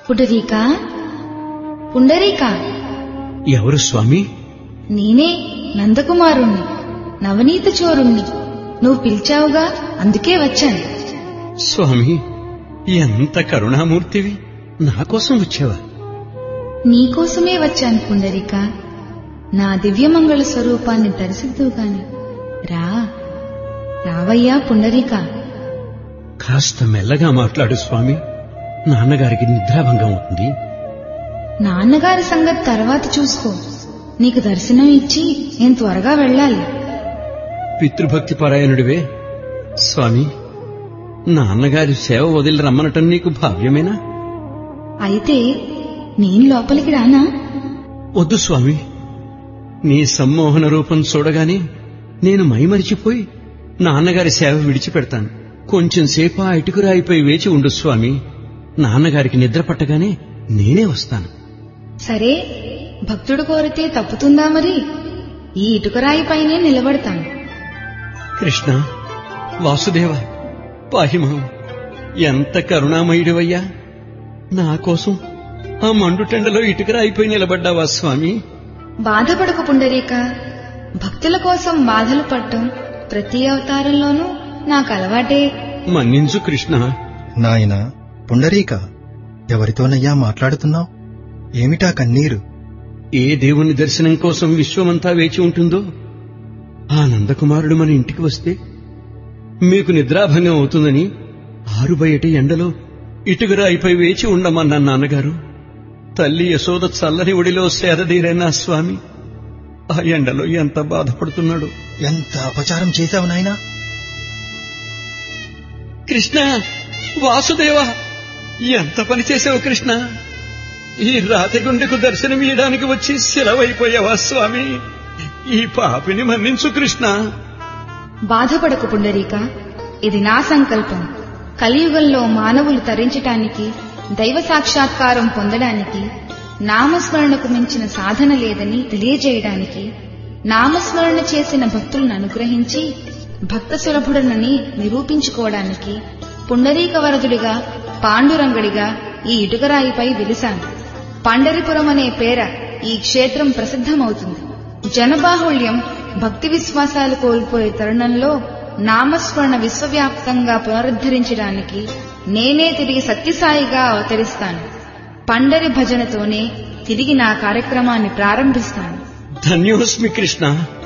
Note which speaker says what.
Speaker 1: పుండరీకా పుండరీకా
Speaker 2: ఎవరు స్వామి
Speaker 1: నేనే నందకుమారుణ్ణి నవనీత చోరుణ్ణి నువ్వు పిలిచావుగా అందుకే వచ్చాను
Speaker 2: స్వామి ఎంత కరుణామూర్తివి నా కోసం వచ్చావా
Speaker 1: నీకోసమే వచ్చాను పుండరీక నా దివ్యమంగళ స్వరూపాన్ని దర్శిద్దువు గాని రా రావయ్యా పుండరీక
Speaker 2: కాస్త మెల్లగా మాట్లాడు స్వామి నాన్నగారికి నిద్రాభంగం అవుతుంది
Speaker 1: నాన్నగారి సంగతి తర్వాత చూసుకో నీకు దర్శనం ఇచ్చి నేను త్వరగా వెళ్ళాలి
Speaker 2: పితృభక్తి పరాయణుడివే స్వామి నాన్నగారి సేవ వదిలి రమ్మనటం నీకు భావ్యమేనా
Speaker 1: అయితే నేను లోపలికి రానా
Speaker 2: వద్దు స్వామి నీ సమ్మోహన రూపం చూడగానే నేను మైమరిచిపోయి నాన్నగారి సేవ విడిచిపెడతాను కొంచెం సేపు ఆ ఇటుకురాయిపై వేచి ఉండు స్వామి నాన్నగారికి నిద్ర పట్టగానే నేనే వస్తాను
Speaker 1: సరే భక్తుడు కోరితే తప్పుతుందా మరి ఈ ఇటుకరాయి పైనే నిలబడతాను
Speaker 2: కృష్ణ వాసుదేవ పాహిమా ఎంత కరుణామయుడివయ్యా నా కోసం ఆ మండుటెండలో ఇటుకరాయిపోయి నిలబడ్డావా స్వామి
Speaker 1: బాధపడకు పుండరీక భక్తుల కోసం బాధలు పడటం ప్రతి అవతారంలోనూ నాకు అలవాటే
Speaker 2: మన్నించు కృష్ణ
Speaker 3: నాయనా పుండరీక ఎవరితోనయ్యా మాట్లాడుతున్నావు ఏమిటా కన్నీరు
Speaker 2: ఏ దేవుని దర్శనం కోసం విశ్వమంతా వేచి ఉంటుందో ఆ నందకుమారుడు మన ఇంటికి వస్తే మీకు నిద్రాభంగం అవుతుందని ఆరు బయట ఎండలో ఇటుకరాయిపై వేచి ఉండమన్న నాన్నగారు తల్లి యశోద చల్లని ఒడిలో సేదదీరైన స్వామి ఆ ఎండలో ఎంత బాధపడుతున్నాడు
Speaker 3: ఎంత అపచారం చేశావు నాయనా
Speaker 2: కృష్ణ వాసుదేవ ఎంత పని చేసావు కృష్ణ ఈ రాతి గుండెకు దర్శనం ఇయ్యడానికి వచ్చి సెలవైపోయావా స్వామి ఈ పాపిని మన్నించు కృష్ణ
Speaker 1: బాధపడకు పుండరీక ఇది నా సంకల్పం కలియుగంలో మానవులు తరించటానికి దైవ సాక్షాత్కారం పొందడానికి నామస్మరణకు మించిన సాధన లేదని తెలియజేయడానికి నామస్మరణ చేసిన భక్తులను అనుగ్రహించి భక్త సులభుడనని నిరూపించుకోవడానికి పుండరీక వరదుడిగా పాండురంగడిగా ఈ ఇటుకరాయిపై వెలిశాను పండరిపురం అనే పేర ఈ క్షేత్రం ప్రసిద్ధమవుతుంది జనబాహుళ్యం భక్తి విశ్వాసాలు కోల్పోయే తరుణంలో నామస్మరణ విశ్వవ్యాప్తంగా పునరుద్ధరించడానికి నేనే తిరిగి సత్యసాయిగా అవతరిస్తాను పండరి భజనతోనే తిరిగి నా కార్యక్రమాన్ని ప్రారంభిస్తాను
Speaker 2: ధన్యోస్మి కృష్ణ